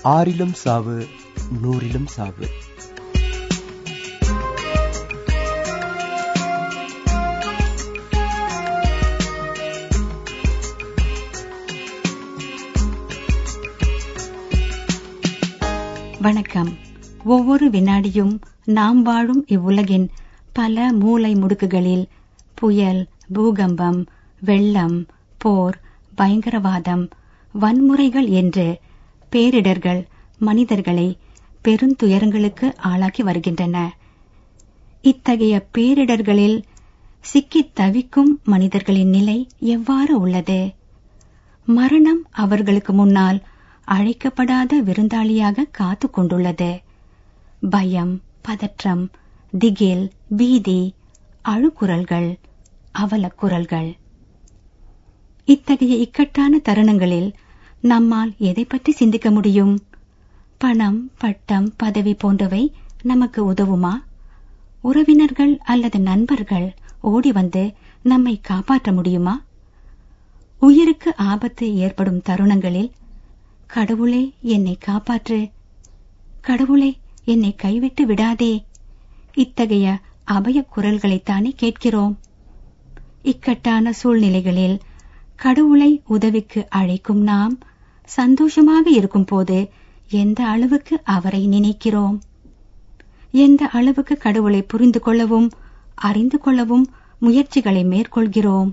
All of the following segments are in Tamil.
ஆறிலும் சாவு நூறிலும் சாவு வணக்கம் ஒவ்வொரு வினாடியும் நாம் வாழும் இவ்வுலகின் பல மூலை முடுக்குகளில் புயல் பூகம்பம் வெள்ளம் போர் பயங்கரவாதம் வன்முறைகள் என்று பேரிடர்கள் மனிதர்களை பெருந்துயரங்களுக்கு ஆளாக்கி வருகின்றன இத்தகைய பேரிடர்களில் சிக்கித் தவிக்கும் மனிதர்களின் நிலை எவ்வாறு உள்ளது மரணம் அவர்களுக்கு முன்னால் அழைக்கப்படாத விருந்தாளியாக காத்து கொண்டுள்ளது பயம் பதற்றம் திகில் பீதி அழுக்குரல்கள் அவலக்குரல்கள் இத்தகைய இக்கட்டான தருணங்களில் நம்மால் எதை பற்றி சிந்திக்க முடியும் பணம் பட்டம் பதவி போன்றவை நமக்கு உதவுமா உறவினர்கள் அல்லது நண்பர்கள் ஓடி வந்து நம்மை காப்பாற்ற முடியுமா உயிருக்கு ஆபத்து ஏற்படும் தருணங்களில் கடவுளே என்னை காப்பாற்று கடவுளே என்னை கைவிட்டு விடாதே இத்தகைய அபய குரல்களைத்தானே கேட்கிறோம் இக்கட்டான சூழ்நிலைகளில் கடவுளை உதவிக்கு அழைக்கும் நாம் சந்தோஷமாக இருக்கும்போது எந்த அளவுக்கு அவரை நினைக்கிறோம் எந்த அளவுக்கு கடவுளை புரிந்து கொள்ளவும் அறிந்து கொள்ளவும் முயற்சிகளை மேற்கொள்கிறோம்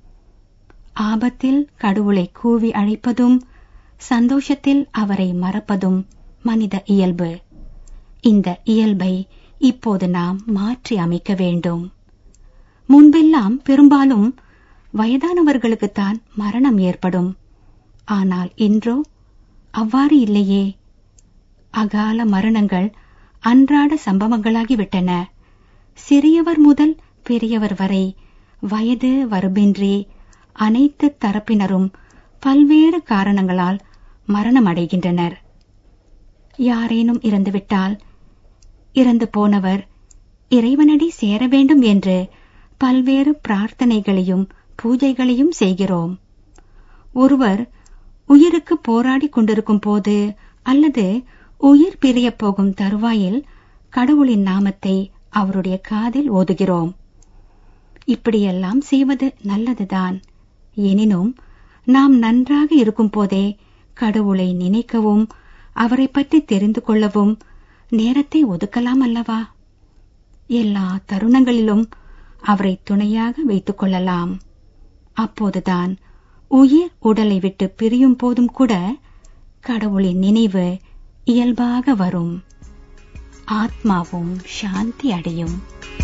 ஆபத்தில் கடவுளை கூவி அழைப்பதும் சந்தோஷத்தில் அவரை மறப்பதும் மனித இயல்பு இந்த இயல்பை இப்போது நாம் மாற்றி அமைக்க வேண்டும் முன்பெல்லாம் பெரும்பாலும் வயதானவர்களுக்குத்தான் மரணம் ஏற்படும் ஆனால் இன்றோ அவ்வாறு இல்லையே அகால மரணங்கள் அன்றாட சம்பவங்களாகிவிட்டன சிறியவர் முதல் பெரியவர் வரை வயது வரம்பின்றி அனைத்து தரப்பினரும் பல்வேறு காரணங்களால் மரணமடைகின்றனர் யாரேனும் இறந்துவிட்டால் இறந்து போனவர் இறைவனடி சேர வேண்டும் என்று பல்வேறு பிரார்த்தனைகளையும் பூஜைகளையும் செய்கிறோம் ஒருவர் உயிருக்கு போராடி கொண்டிருக்கும் போது அல்லது உயிர் பிரியப் போகும் தருவாயில் கடவுளின் நாமத்தை அவருடைய காதில் ஓதுகிறோம் இப்படியெல்லாம் செய்வது நல்லதுதான் எனினும் நாம் நன்றாக இருக்கும் போதே கடவுளை நினைக்கவும் அவரை பற்றி தெரிந்து கொள்ளவும் நேரத்தை ஒதுக்கலாம் அல்லவா எல்லா தருணங்களிலும் அவரை துணையாக வைத்துக் கொள்ளலாம் அப்போதுதான் உயிர் உடலை விட்டு பிரியும் போதும் கூட கடவுளின் நினைவு இயல்பாக வரும் ஆத்மாவும் சாந்தி அடையும்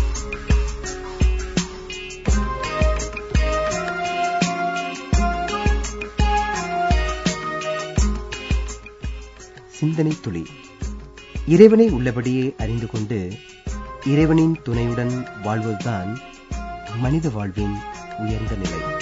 சிந்தனை துளி இறைவனை உள்ளபடியே அறிந்து கொண்டு இறைவனின் துணையுடன் வாழ்வதுதான் மனித வாழ்வின் உயர்ந்த நிலை